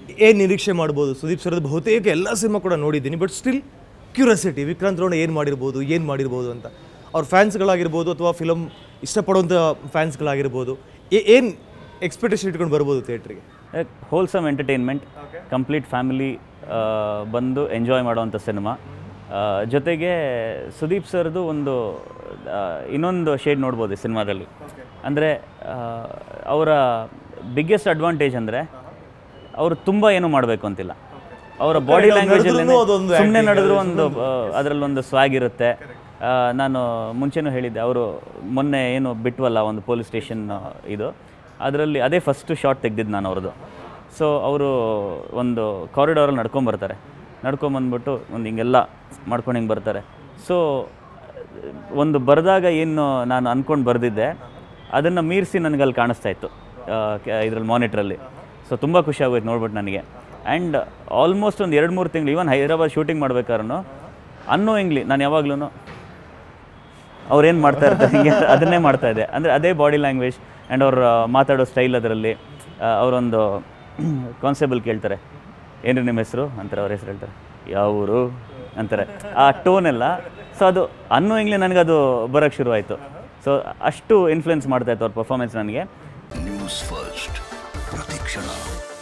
ಏನು ನಿರೀಕ್ಷೆ ಮಾಡ್ಬೋದು ಸುದೀಪ್ ಸರ್ದು ಬಹುತೇಕ ಎಲ್ಲ ಸಿನಿಮಾ ಕೂಡ ನೋಡಿದ್ದೀನಿ but still curiosity Vikrant Rona ಏನು ಮಾಡಿರ್ಬೋದು ಏನು ಮಾಡಿರ್ಬೋದು ಅಂತ ಅವ್ರ ಫ್ಯಾನ್ಸ್ಗಳಾಗಿರ್ಬೋದು ಅಥವಾ ಫಿಲಮ್ ಇಷ್ಟಪಡುವಂಥ ಫ್ಯಾನ್ಸ್ಗಳಾಗಿರ್ಬೋದು ಏನು ಎಕ್ಸ್ಪೆಕ್ಟೇಷನ್ ಇಟ್ಕೊಂಡು ಬರ್ಬೋದು ಥಿಯೇಟ್ರಿಗೆ ಹೋಲ್ಸಮ್ ಎಂಟರ್ಟೈನ್ಮೆಂಟ್ ಕಂಪ್ಲೀಟ್ ಫ್ಯಾಮಿಲಿ ಬಂದು ಎಂಜಾಯ್ ಮಾಡುವಂಥ ಸಿನಿಮಾ ಜೊತೆಗೆ ಸುದೀಪ್ ಸರ್ದು ಒಂದು ಆ, ಇನ್ನೊಂದು ಶೇಡ್ ನೋಡ್ಬೋದು ಈ ಸಿನಿಮಾದಲ್ಲಿ ಅಂದರೆ ಅವರ ಬಿಗ್ಗೆಸ್ಟ್ ಅಡ್ವಾಂಟೇಜ್ ಅಂದರೆ ಅವರು ತುಂಬ ಏನು ಮಾಡಬೇಕು ಅಂತಿಲ್ಲ ಅವರ ಬಾಡಿ ಲ್ಯಾಂಗ್ವೇಜಲ್ಲಿ ನಡೆದ್ರೂ ಅದೊಂದು ಸುಮ್ಮನೆ ನಡೆದ್ರು ಒಂದು ಅದರಲ್ಲೊಂದು ಸ್ವಾಗ್ ಇರುತ್ತೆ ಆ, ನಾನು ಮುಂಚೆನೂ ಹೇಳಿದ್ದೆ ಅವರು ಮೊನ್ನೆ ಏನು ಬಿಟ್ವಲ್ಲ ಒಂದು ಪೊಲೀಸ್ ಸ್ಟೇಷನ್ ಇದು ಅದರಲ್ಲಿ ಅದೇ ಫಸ್ಟ್ ಶಾಟ್ ತೆಗ್ದಿದ್ದು ನಾನು ಅವ್ರದ್ದು ಸೊ ಅವರು ಒಂದು ಕಾರಿಡಾರಲ್ಲಿ ನಡ್ಕೊಂಬರ್ತಾರೆ ನಡ್ಕೊಂಬಂದ್ಬಿಟ್ಟು ಒಂದು ಹಿಂಗೆಲ್ಲ ಮಾಡ್ಕೊಂಡು ಹಿಂಗೆ ಬರ್ತಾರೆ ಸೊ ಒಂದು ಬರೆದಾಗ ಏನು ನಾನು ಅಂದ್ಕೊಂಡು ಬರೆದಿದ್ದೆ ಅದನ್ನು ಮೀರಿಸಿ ನನಗೆ ಅಲ್ಲಿ ಕಾಣಿಸ್ತಾ ಇತ್ತು ಇದರಲ್ಲಿ ಮಾನಿಟ್ರಲ್ಲಿ ಸೊ ತುಂಬ ಖುಷಿ ಆಗೋಯ್ತು ನೋಡ್ಬಿಟ್ಟು ನನಗೆ ಆ್ಯಂಡ್ ಆಲ್ಮೋಸ್ಟ್ ಒಂದು ಎರಡು ಮೂರು ತಿಂಗಳು ಈವನ್ ಹೈದರಾಬಾದ್ ಶೂಟಿಂಗ್ ಮಾಡ್ಬೇಕಾದ್ರೂ ಅನ್ನೋಯಿಂಗ್ಲಿ ನಾನು ಯಾವಾಗ್ಲೂ ಅವ್ರೇನು ಮಾಡ್ತಾ ಇರ್ತಾರೆ ಹಿಂಗೆ ಅದನ್ನೇ ಮಾಡ್ತಾ ಇದ್ದೆ ಅಂದರೆ ಅದೇ ಬಾಡಿ ಲ್ಯಾಂಗ್ವೇಜ್ ಆ್ಯಂಡ್ ಅವ್ರ ಮಾತಾಡೋ ಸ್ಟೈಲ್ ಅದರಲ್ಲಿ ಅವರೊಂದು ಕಾನ್ಸ್ಟೇಬಲ್ ಕೇಳ್ತಾರೆ ಏನು ನಿಮ್ಮ ಹೆಸರು ಅಂತಾರೆ ಅವ್ರ ಹೆಸರು ಹೇಳ್ತಾರೆ ಯಾವ ಊರು ಅಂತಾರೆ ಆ ಟೋನ್ ಎಲ್ಲ ಸೊ ಅದು ಅನ್ನೋಯಿಂಗ್ಲಿ ನನಗೆ ಅದು ಬರೋಕ್ಕೆ ಶುರುವಾಯಿತು ಸೊ ಅಷ್ಟು ಇನ್ಫ್ಲುಯೆನ್ಸ್ ಮಾಡ್ತಾ ಇತ್ತು ಅವ್ರ ಪರ್ಫಾರ್ಮೆನ್ಸ್ ನನಗೆ ನ್ಯೂಸ್ ಫಸ್ಟ್ ಪ್ರತಿಕ್ಷಣ